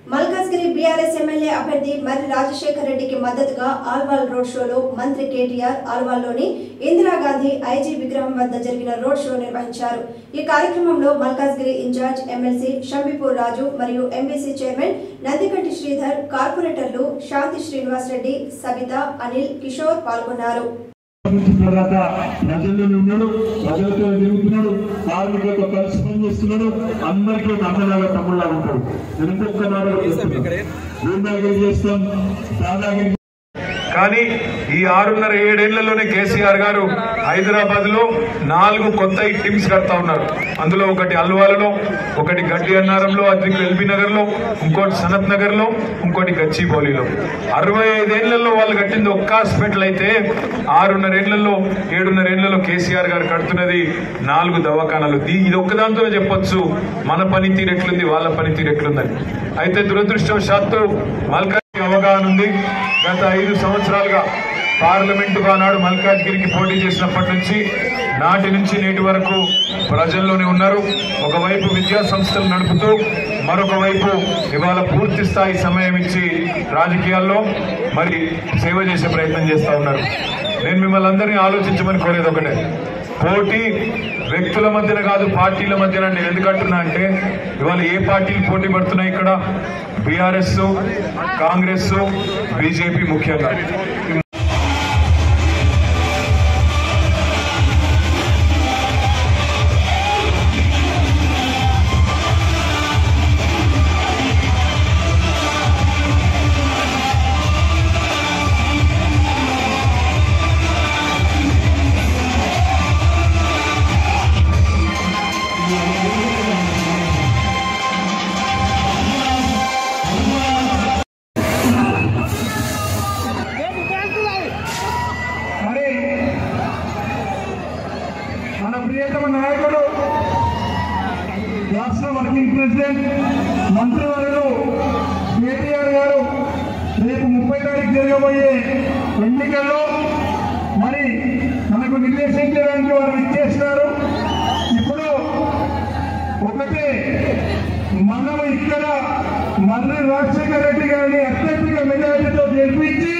Malkajgiri BRS MLA అభ్యర్థి మర్రి రాజశేఖర్ రెడ్డికి మద్దతుగా ఆల్వాల్ రోడ్ షోలో మంత్రి కేటీఆర్ ఆల్వాల్లోని ఇందిరాగాంధీ ఐజీ విగ్రహం వద్ద జరిగిన రోడ్ షో నిర్వహించారు ఈ కార్యక్రమంలో మల్కాజ్గిరి ఇన్ఛార్జ్ ఎమ్మెల్సీ షంబిపూర్ రాజు మరియు ఎంబీసీ చైర్మన్ నందికంటి శ్రీధర్ కార్పొరేటర్లు శాంతి శ్రీనివాస్ రెడ్డి సబిత అనిల్ కిషోర్ పాల్గొన్నారు నుంచి తర్వాత ప్రజల్లోనే ఉన్నాడు ప్రజలతో తిరుగుతున్నాడు కార్మికులతో కలిసి పనిచేస్తున్నాడు అందరికీ ఒక అన్నలాగా తమ్ముళ్ళగా ఉంటాడు నేను ఇంకొక నాలుగు చేస్తాం దాదాగిరి కానీ ఈ ఆరున్నర ఏడేళ్లలోనే కేసీఆర్ గారు హైదరాబాద్ లో నాలుగు కొత్త టీమ్స్ కడతా ఉన్నారు అందులో ఒకటి అల్వాలలో ఒకటి గడ్డి అన్నారంలో అది ఎల్బీ నగర్ లో ఇంకోటి సనత్ నగర్ లో ఇంకోటి గచ్చిబౌలిలో అరవై ఐదేళ్లలో వాళ్ళు కట్టింది ఒక్క హాస్పిటల్ అయితే ఆరున్నర ఏళ్లలో ఏడున్నర ఏళ్లలో కేసీఆర్ గారు కడుతున్నది నాలుగు దవాఖానాలు దీ- ఇది ఒక్కదాంతోనే చెప్పొచ్చు మన పనితీరు ఎట్లుంది వాళ్ళ పనితీరు ఎట్లుందని అయితే దురదృష్టవశాత్తు మల్కాజ్గిరి అవగాహన ఉంది గత ఐదు సంవత్సరాలుగా పార్లమెంటు ఆనాడు మల్కాజ్గిరికి పోటీ చేసినప్పటి నుంచి నాటి నుంచి నేటి వరకు ప్రజల్లోనే ఉన్నారు ఒకవైపు విద్యా సంస్థలు నడుపుతూ మరొక వైపు ఇవాళ పూర్తి స్థాయి సమయం ఇచ్చి రాజకీయాల్లో మరి సేవ చేసే ప్రయత్నం చేస్తా ఉన్నారు నేను మిమ్మల్ని అందరినీ ఆలోచించమని కోరేది ఒకటే పోటీ వ్యక్తుల మధ్యన కాదు పార్టీల మధ్యన నేను ఎందుకు అంటున్నా అంటే ఇవాళ ఏ పార్టీలు పోటీ పడుతున్నాయి ఇక్కడ బీఆర్ఎస్ కాంగ్రెస్ బీజేపీ ముఖ్యంగా మరి మన ప్రియతమ నాయకుడు రాష్ట్ర వర్కింగ్ ప్రెసిడెంట్ మంత్రివర్యులు కేటీఆర్ గారు రేపు ముప్పై తారీఖు జరగబోయే ఎన్నికల్లో మరి మనకు నిర్దేశించడానికి వారు ఇచ్చేసినారు ఇప్పుడు ఒకటే మనం ఇక్కడ మర్రి రాజశేఖర రెడ్డి గారిని అత్యధిక మెజారిటీతో గెలిపించి